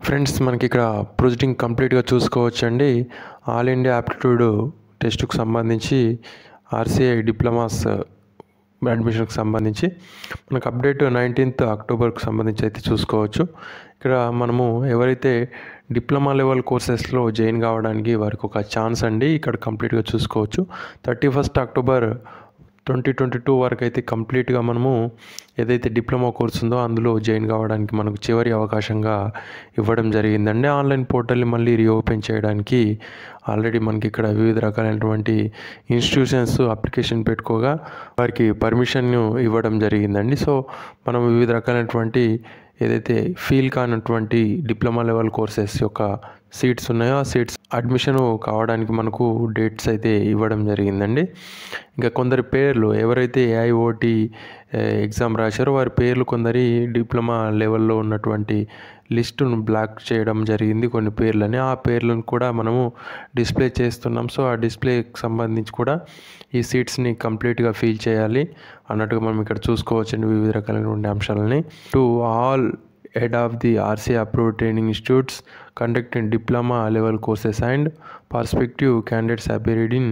friends మనకి ఇక్కడ proceeding కంప్లీట్గా చూసుకోవచ్చండి ఆల్ ఇండియా యాప్టిట్యూడ్ టెస్ట్కి సంబంధించి ఆర్సీఐ డిప్లొమాస్ అడ్మిషన్కి సంబంధించి మనకు అప్డేట్ నైన్టీన్త్ అక్టోబర్కి సంబంధించి అయితే చూసుకోవచ్చు ఇక్కడ మనము ఎవరైతే డిప్లొమా లెవెల్ కోర్సెస్లో జాయిన్ కావడానికి వారికి ఒక ఛాన్స్ అండి ఇక్కడ కంప్లీట్గా చూసుకోవచ్చు thirty first October twenty twenty two వరకు అయితే కంప్లీట్గా మనము ఏదైతే డిప్లొమా కోర్స్ ఉందో అందులో జాయిన్ కావడానికి మనకు చివరి అవకాశంగా ఇవ్వడం జరిగిందండి ఆన్లైన్ పోర్టల్ని మళ్ళీ రీఓపెన్ చేయడానికి ఆల్రెడీ మనకి ఇక్కడ వివిధ రకాలైనటువంటి ఇన్స్టిట్యూషన్స్ అప్లికేషన్ పెట్టుకోగా వారికి పర్మిషన్ ఇవ్వడం జరిగిందండి సో మనం వివిధ రకాలైనటువంటి ఏదైతే ఫీల్ కానటువంటి డిప్లొమా లెవెల్ కోర్సెస్ యొక్క సీట్స్ ఉన్నాయో ఆ సీట్స్ అడ్మిషన్ కావడానికి మనకు డేట్స్ అయితే ఇవ్వడం జరిగిందండి ఇంకా కొందరి పేర్లు ఎవరైతే ఏఐఓటి ఎగ్జామ్ రాశారో వారి పేర్లు కొందరి డిప్లొమా లెవెల్లో ఉన్నటువంటి లిస్టును బ్లాక్ చేయడం జరిగింది కొన్ని పేర్లని ఆ పేర్లను కూడా మనము డిస్ప్లే చేస్తున్నాం సో ఆ డిస్ప్లేకి సంబంధించి కూడా ఈ సీట్స్ని కంప్లీట్గా ఫీల్ చేయాలి అన్నట్టుగా మనం ఇక్కడ చూసుకోవచ్చండి వివిధ రకాలైనటువంటి అంశాలని to all head of the RC approved training institutes conducting diploma level courses and perspective candidates appeared in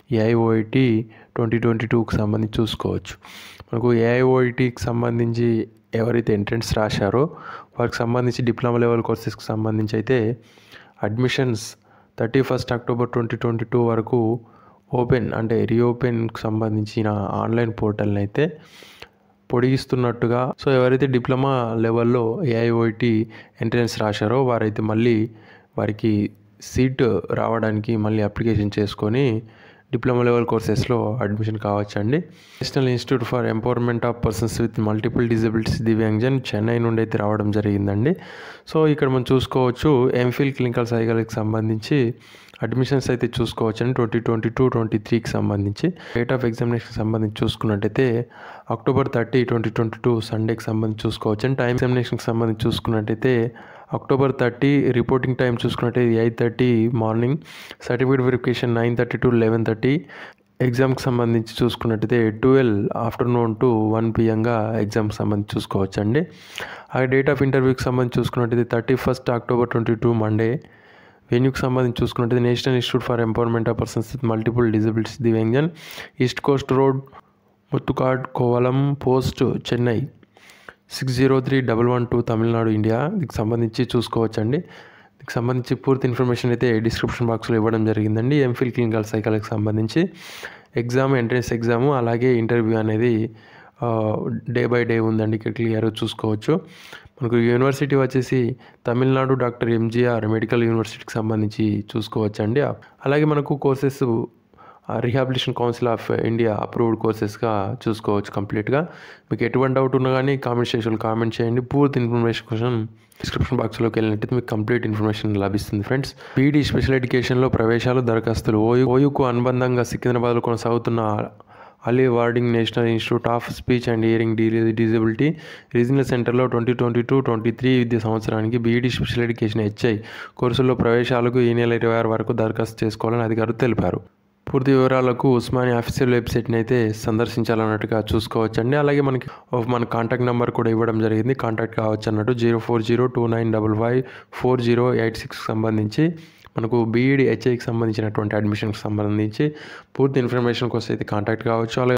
AIOIT twenty twenty టూకి సంబంధించి చూసుకోవచ్చు మనకు ఏఐఓఐటికి సంబంధించి ఎవరైతే ఎంట్రెన్స్ రాశారో వారికి సంబంధించి డిప్లొమా లెవెల్ కోర్సెస్కి సంబంధించి అయితే admissions thirty first October twenty twenty two వరకు ఓపెన్ అంటే రీఓపెన్కి సంబంధించిన ఆన్లైన్ పోర్టల్ని అయితే పొడిగిస్తున్నట్టుగా సో ఎవరైతే డిప్లొమా లెవెల్లో ఏఐఓటి ఎంట్రన్స్ రాశారో వారైతే మళ్ళీ వారికి సీట్ రావడానికి మళ్ళీ అప్లికేషన్ చేసుకొని డిప్లొమా లెవెల్ కోర్సెస్లో అడ్మిషన్ కావచ్చండి national institute for empowerment of persons with multiple disabilities Divyangjan Chennai నుండి అయితే రావడం జరిగిందండి సో ఇక్కడ మనం చూసుకోవచ్చు ఎంఫిల్ క్లినికల్ సైకాలజీకి సంబంధించి అడ్మిషన్స్ అయితే చూసుకోవచ్చండి ట్వంటీ ట్వంటీ టూ ట్వంటీ త్రీకి సంబంధించి డేట్ ఆఫ్ ఎగ్జామినేషన్ సంబంధించి చూసుకున్నట్టయితే October thirty twenty twenty two సండేకి సంబంధించి చూసుకోవచ్చు అండ్ టైం ఎగ్జామినేషన్కి సంబంధించి చూసుకున్నట్టయితే అక్టోబర్ థర్టీ రిపోర్టింగ్ టైం చూసుకున్నట్టయితే eight thirty morning certificate verification nine thirty to eleven thirty ఎగ్జామ్కి సంబంధించి చూసుకున్నట్టయితే ట్వెల్వ్ ఆఫ్టర్నూన్ టు వన్ పిఎంగా ఎగ్జామ్కి సంబంధించి చూసుకోవచ్చండి ఆ డేట్ ఆఫ్ ఇంటర్వ్యూకి సంబంధించి చూసుకున్నట్టయితే thirty first October twenty two Monday వెన్యూకి సంబంధించి చూసుకున్నట్టయితే national institute for empowerment of persons with multiple disabilities Divyangjan east Coast road Muttukadu Kovalam post Chennai six zero three double one two Tamil Nadu India దీనికి సంబంధించి చూసుకోవచ్చండి దీనికి సంబంధించి పూర్తి ఇన్ఫర్మేషన్ అయితే డిస్క్రిప్షన్ బాక్స్లో ఇవ్వడం జరిగిందండి ఎంఫిల్ క్లినికల్ సైకాలజీకి సంబంధించి ఎగ్జామ్ ఎంట్రన్స్ ఎగ్జాము అలాగే ఇంటర్వ్యూ అనేది డే బై డే ఉందండి ఇక్కడ క్లియర్ చూసుకోవచ్చు మనకు యూనివర్సిటీ వచ్చేసి తమిళనాడు డాక్టర్ ఎంజీఆర్ మెడికల్ యూనివర్సిటీకి సంబంధించి చూసుకోవచ్చండి అలాగే మనకు courses rehabilitation council of India approved కోర్సెస్గా చూసుకోవచ్చు కంప్లీట్గా మీకు ఎటువంటి డౌట్ ఉన్నా కానీ కామెంట్ సెక్షన్లో కామెంట్ చేయండి పూర్తి ఇన్ఫర్మేషన్ కోసం డిస్క్రిప్షన్ బాక్స్లోకి వెళ్ళినట్టయితే మీకు కంప్లీట్ ఇన్ఫర్మేషన్ లభిస్తుంది ఫ్రెండ్స్ బీడీ స్పెషల్ ఎడ్యుకేషన్లో ప్రవేశాలు దరఖాస్తులు ఓయూ ఓయూకు అనుబంధంగా సికింద్రాబాద్లో కొనసాగుతున్న అలీ వార్డింగ్ national institute of speech and hearing disability regional సెంటర్లో twenty twenty two twenty three విద్యా సంవత్సరానికి బీఈడీ స్పెషల్ ఎడ్యుకేషన్ హెచ్ఐ కోర్సుల్లో ప్రవేశాలకు ఈ నెల ఇరవై ఆరు వరకు దరఖాస్తు చేసుకోవాలని అధికారులు తెలిపారు పూర్తి వివరాలకు ఉస్మానియా అఫీషియల్ వెబ్సైట్ని అయితే సందర్శించాలన్నట్టుగా చూసుకోవచ్చండి అలాగే మనకి మన కాంటాక్ట్ నెంబర్ కూడా ఇవ్వడం జరిగింది కాంటాక్ట్ కావచ్చు అన్నట్టు zero four zero two nine double five four zero eight సిక్స్కి సంబంధించి మనకు బీఈడి హెచ్ఐకి సంబంధించినటువంటి అడ్మిషన్కి సంబంధించి పూర్తి ఇన్ఫర్మేషన్ కోసం అయితే కాంటాక్ట్ కావచ్చు అలాగే